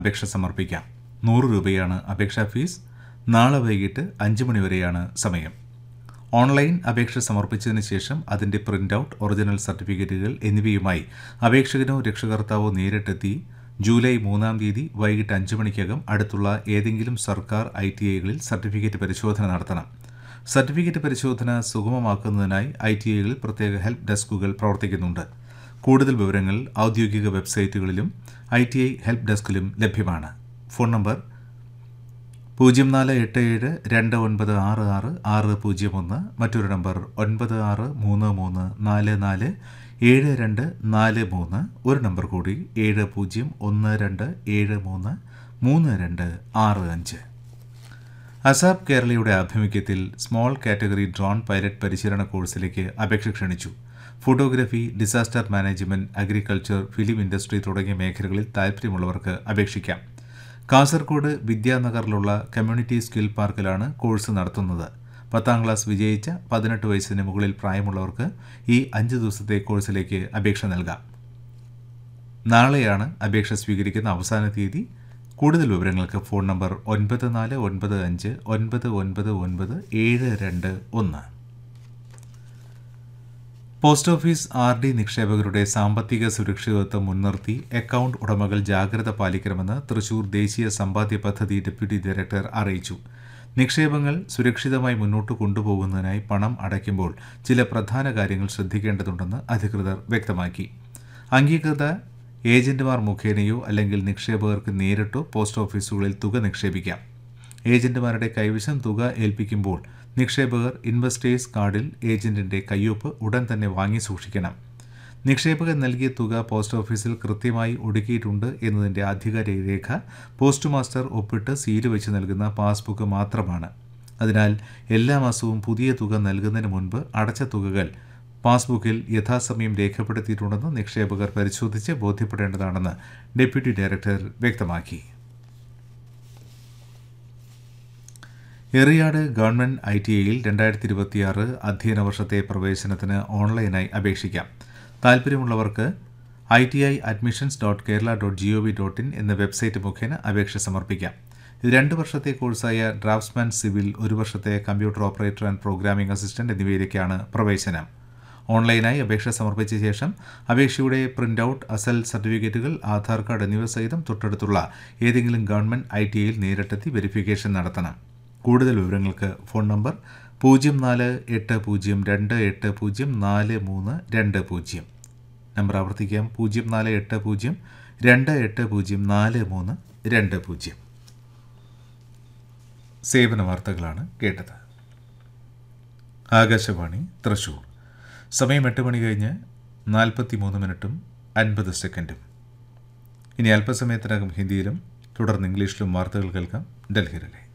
അപേക്ഷ സമർപ്പിക്കാം നൂറ് രൂപയാണ് അപേക്ഷാ ഫീസ് നാളെ വൈകിട്ട് അഞ്ച് മണി വരെയാണ് സമയം ഓൺലൈൻ അപേക്ഷ സമർപ്പിച്ചതിന് ശേഷം അതിന്റെ പ്രിന്റ് ഔട്ട് ഒറിജിനൽ സർട്ടിഫിക്കറ്റുകൾ എന്നിവയുമായി അപേക്ഷകനോ രക്ഷകർത്താവോ നേരിട്ടെത്തി ജൂലൈ മൂന്നാം തീയതി വൈകിട്ട് അഞ്ച് മണിക്കകം അടുത്തുള്ള ഏതെങ്കിലും സർക്കാർ ഐ ടി ഐകളിൽ സർട്ടിഫിക്കറ്റ് പരിശോധന നടത്തണം സർട്ടിഫിക്കറ്റ് പരിശോധന സുഗമമാക്കുന്നതിനായി ഐ ടി ഐകളിൽ പ്രത്യേക ഹെൽപ്പ് ഡെസ്കുകൾ പ്രവർത്തിക്കുന്നുണ്ട് കൂടുതൽ വിവരങ്ങൾ ഔദ്യോഗിക വെബ്സൈറ്റുകളിലും ഐ ടി ഐ ഹെൽപ്പ് ഡെസ്കിലും ലഭ്യമാണ് ഫോൺ നമ്പർ പൂജ്യം നാല് എട്ട് ഏഴ് രണ്ട് ഒൻപത് ആറ് ആറ് ആറ് പൂജ്യം ഒന്ന് മറ്റൊരു നമ്പർ ഒൻപത് ആറ് മൂന്ന് മൂന്ന് നാല് നാല് ഏഴ് രണ്ട് നാല് മൂന്ന് ഒരു നമ്പർ കൂടി ഏഴ് പൂജ്യം ഒന്ന് രണ്ട് ഏഴ് മൂന്ന് മൂന്ന് രണ്ട് ആറ് അഞ്ച് അസാബ് കേരളയുടെ ആഭിമുഖ്യത്തിൽ സ്മോൾ കാറ്റഗറി ഡ്രോൺ പൈലറ്റ് പരിശീലന കോഴ്സിലേക്ക് അപേക്ഷ ക്ഷണിച്ചു photography disaster management agriculture film industry തുടങ്ങിയ മേഖലകളിൽ താൽപ്പര്യമുള്ളവർക്ക് അപേക്ഷിക്കാം കാസർഗോഡ് വിദ്യാനഗറിലുള്ള കമ്മ്യൂണിറ്റി സ്കിൽ പാർക്കിലാണ് കോഴ്സ് നടത്തുന്നത് പത്താം ക്ലാസ് വിജയിച്ച പതിനെട്ട് വയസ്സിന് മുകളിൽ പ്രായമുള്ളവർക്ക് ഈ അഞ്ച് ദിവസത്തെ കോഴ്സിലേക്ക് അപേക്ഷ നൽകാം നാളെയാണ് അപേക്ഷ സ്വീകരിക്കുന്ന അവസാന തീയതി കൂടുതൽ വിവരങ്ങൾക്ക് ഫോൺ നമ്പർ ഒൻപത് നാല് ഒൻപത് അഞ്ച് ഒൻപത് ഒൻപത് ഒൻപത് ഏഴ് രണ്ട് ഒന്ന് പോസ്റ്റ് ഓഫീസ് ആർ ഡി നിക്ഷേപകരുടെ സാമ്പത്തിക സുരക്ഷിതത്വം മുൻനിർത്തി അക്കൗണ്ട് ഉടമകൾ ജാഗ്രത പാലിക്കണമെന്ന് തൃശൂർ ദേശീയ സമ്പാദ്യ പദ്ധതി ഡെപ്യൂട്ടി ഡയറക്ടർ അറിയിച്ചു നിക്ഷേപങ്ങൾ സുരക്ഷിതമായി മുന്നോട്ട് കൊണ്ടുപോകുന്നതിനായി പണം അടയ്ക്കുമ്പോൾ ചില പ്രധാന കാര്യങ്ങൾ ശ്രദ്ധിക്കേണ്ടതുണ്ടെന്ന് അധികൃതർ വ്യക്തമാക്കി അംഗീകൃത ഏജന്റുമാർ മുഖേനയോ അല്ലെങ്കിൽ നിക്ഷേപകർക്ക് നേരിട്ടോ പോസ്റ്റ് ഓഫീസുകളിൽ തുക നിക്ഷേപിക്കാം ഏജന്റുമാരുടെ കൈവശം തുക ഏൽപ്പിക്കുമ്പോൾ നിക്ഷേപകർ ഇൻവെസ്റ്റേഴ്സ് കാർഡിൽ ഏജന്റിന്റെ കയ്യൊപ്പ് ഉടൻ തന്നെ വാങ്ങി സൂക്ഷിക്കണം നിക്ഷേപകർ നൽകിയ തുക പോസ്റ്റ് ഓഫീസിൽ കൃത്യമായി ഒടുക്കിയിട്ടുണ്ട് എന്നതിന്റെ ആധികാരിക രേഖ പോസ്റ്റ് മാസ്റ്റർ ഒപ്പിട്ട് സീല് വെച്ച് നൽകുന്ന പാസ്ബുക്ക് മാത്രമാണ് അതിനാൽ എല്ലാ മാസവും പുതിയ തുക നൽകുന്നതിന് മുൻപ് അടച്ച തുകകൾ പാസ്ബുക്കിൽ യഥാസമയം രേഖപ്പെടുത്തിയിട്ടുണ്ടെന്ന് നിക്ഷേപകർ പരിശോധിച്ച് ബോധ്യപ്പെടേണ്ടതാണെന്ന് ഡെപ്യൂട്ടി ഡയറക്ടർ വ്യക്തമാക്കി എറിയാട് ഗവൺമെന്റ് ഐ ടി ഐയിൽ രണ്ടായിരത്തി ഇരുപത്തിയാറ് അധ്യയന വർഷത്തെ പ്രവേശനത്തിന് ഓൺലൈനായി അപേക്ഷിക്കാം താൽപ്പര്യമുള്ളവർക്ക് I T I admissions dot Kerala dot G O V dot in എന്ന വെബ്സൈറ്റ് മുഖേന അപേക്ഷ സമർപ്പിക്കാം ഇത് രണ്ട് വർഷത്തെ കോഴ്സായ ഡ്രാഫ്റ്റ്സ്മാൻ സിവിൽ ഒരു വർഷത്തെ computer operator and programming assistant എന്നിവയിലേക്കാണ് പ്രവേശനം ഓൺലൈനായി അപേക്ഷ സമർപ്പിച്ച ശേഷം അപേക്ഷയുടെ പ്രിന്റ് ഔട്ട് അസൽ സർട്ടിഫിക്കറ്റുകൾ ആധാർ കാർഡ് എന്നിവ സഹിതം തൊട്ടടുത്തുള്ള ഏതെങ്കിലും ഗവൺമെന്റ് ഐ ടി ഐയിൽ നേരിട്ടെത്തി വെരിഫിക്കേഷൻ നടത്തണം കൂടുതൽ വിവരങ്ങൾക്ക് ഫോൺ നമ്പർ പൂജ്യം നാല് എട്ട് പൂജ്യം രണ്ട് എട്ട് പൂജ്യം നാല് മൂന്ന് രണ്ട് പൂജ്യം നമ്പർ ആവർത്തിക്കാം പൂജ്യം നാല് എട്ട് പൂജ്യം രണ്ട് എട്ട് പൂജ്യം നാല് മൂന്ന് രണ്ട് പൂജ്യം സേവന വാർത്തകളാണ് കേട്ടത് ആകാശവാണി തൃശൂർ സമയം എട്ട് മണി കഴിഞ്ഞ് നാൽപ്പത്തി മൂന്ന് മിനിറ്റും അൻപത് സെക്കൻഡും ഇനി അല്പസമയത്തിനകം ഹിന്ദിയിലും തുടർന്ന് ഇംഗ്ലീഷിലും വാർത്തകൾ കേൾക്കാം ഡൽഹിയിലെ